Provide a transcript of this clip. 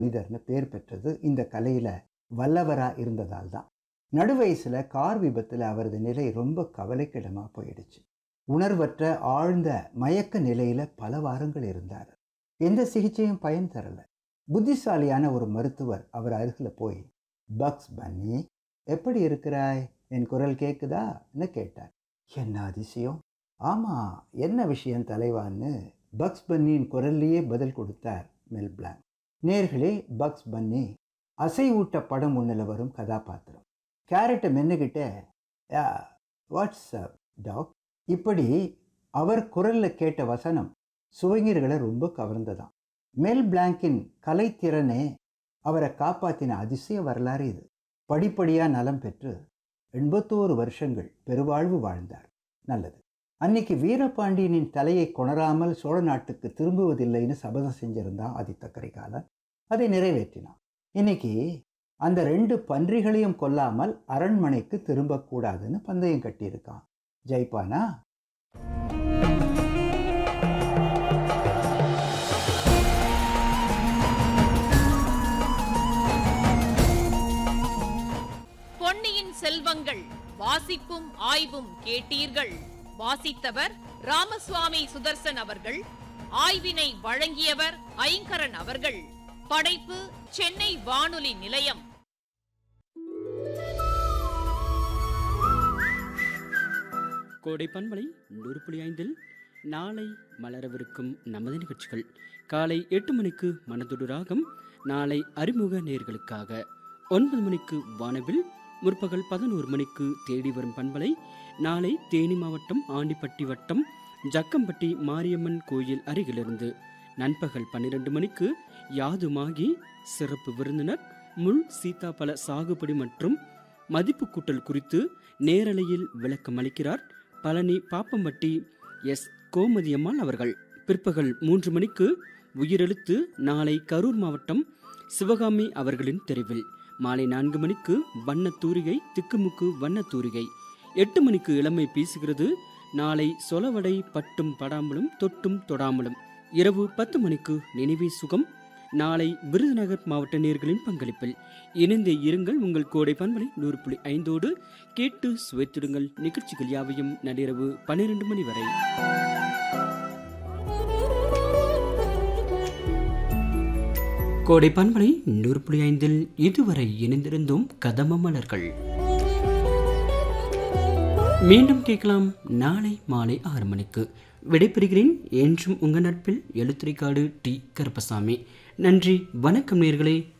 மனிதர்னு பேர் பெற்றது இந்த கலையில் வல்லவராக இருந்ததால் தான் நடுவயசில் கார் விபத்தில் அவரது நிலை ரொம்ப கவலைக்கிடமாக போயிடுச்சு உணர்வற்ற ஆழ்ந்த மயக்க நிலையில் பல வாரங்கள் இருந்தார் எந்த சிகிச்சையும் பயன் தரல புத்திசாலியான ஒரு மருத்துவர் அவர் அருகில் போய் பக்ஸ் பன்னி எப்படி இருக்கிறாய் என் குரல் கேட்குதான்னு கேட்டார் என்ன அதிசயம் ஆமாம் என்ன விஷயம் தலைவான்னு பக்ஸ் பன்னியின் குரல்லையே பதில் கொடுத்தார் மெல் பிளாங்க் நேர்களே பக்ஸ் பன்னி அசைவூட்ட படம் ஒன்றில் வரும் கதாபாத்திரம் கேரட்டை மென்னுக்கிட்ட வாட்ஸ் டாக் இப்படி அவர் குரலில் கேட்ட வசனம் சுவைஞர்களை ரொம்ப கவர்ந்ததாம் மெல் பிளாங்கின் கலைத்திறனே அவரை காப்பாற்றின அதிசய வரலாறு இது படிப்படியாக நலம் பெற்று எண்பத்தோரு வருஷங்கள் பெருவாழ்வு வாழ்ந்தார் நல்லது அன்னைக்கு வீரபாண்டியனின் தலையை கொணராமல் சோழ நாட்டுக்கு திரும்புவதில்லைன்னு சபதம் செஞ்சிருந்தான் ஆதித்த கரிகாலன் அதை நிறைவேற்றினான் இன்னைக்கு அந்த ரெண்டு பன்றிகளையும் கொல்லாமல் அரண்மனைக்கு திரும்பக்கூடாதுன்னு பந்தயம் கட்டியிருக்கான் ஜெயிப்பானா பொன்னியின் செல்வங்கள் வாசிப்பும் ஆய்வும் கேட்டீர்கள் வாசித்தவர் ராமசுவாமி சுதர்சன் அவர்கள் ஆய்வினை வழங்கியவர் ஐங்கரன் அவர்கள் படைப்பு சென்னை வானொலி நிலையம் கோடை பண்பலை நூறு புள்ளி ஐந்தில் நாளை மலரவிருக்கும் நமது நிகழ்ச்சிகள் காலை எட்டு மணிக்கு மனதொடு ராகம் நாளை அறிமுக நேர்களுக்காக ஒன்பது மணிக்கு வானவில் முற்பகல் பதினோரு மணிக்கு தேடி வரும் பண்பலை நாளை தேனி மாவட்டம் ஆண்டிப்பட்டி வட்டம் ஜக்கம்பட்டி மாரியம்மன் கோயில் அருகிலிருந்து நண்பகல் பன்னிரண்டு மணிக்கு யாதுமாகி சிறப்பு விருந்தினர் முள் சீதாப்பழ சாகுபடி மற்றும் மதிப்பு கூட்டல் குறித்து நேரலையில் விளக்கம் அளிக்கிறார் பழனி பாப்பம்பட்டி எஸ் கோமதியம்மாள் அவர்கள் பிற்பகல் மூன்று மணிக்கு உயிரெழுத்து நாளை கரூர் மாவட்டம் சிவகாமி அவர்களின் தெருவில் மாலை நான்கு மணிக்கு வண்ண தூரிகை திக்குமுக்கு வண்ண தூரிகை எட்டு மணிக்கு இளமை பேசுகிறது நாளை சொலவடை பட்டும் படாமலும் தொட்டும் தொடாமலும் இரவு பத்து மணிக்கு நினைவே சுகம் நாளை விருதுநகர் மாவட்ட நேர்களின் பங்களிப்பில் இணைந்தே இருங்கள் உங்கள் கோடை பண்பலை நூறு புள்ளி ஐந்தோடு கேட்டு சுவைத்திடுங்கள் நிகழ்ச்சிகள் யாவையும் நள்ளிரவு பன்னிரண்டு மணி வரை கோடை பண்பலை நூறு புள்ளி ஐந்தில் இதுவரை இணைந்திருந்தோம் கதம மலர்கள் மீண்டும் கேட்கலாம் நாளை மாலை ஆறு மணிக்கு விடைபெறுகிறேன் என்றும் உங்கள் நட்பில் எழுத்துரைக்காடு டி கருப்பசாமி நன்றி வணக்கம் நேர்களே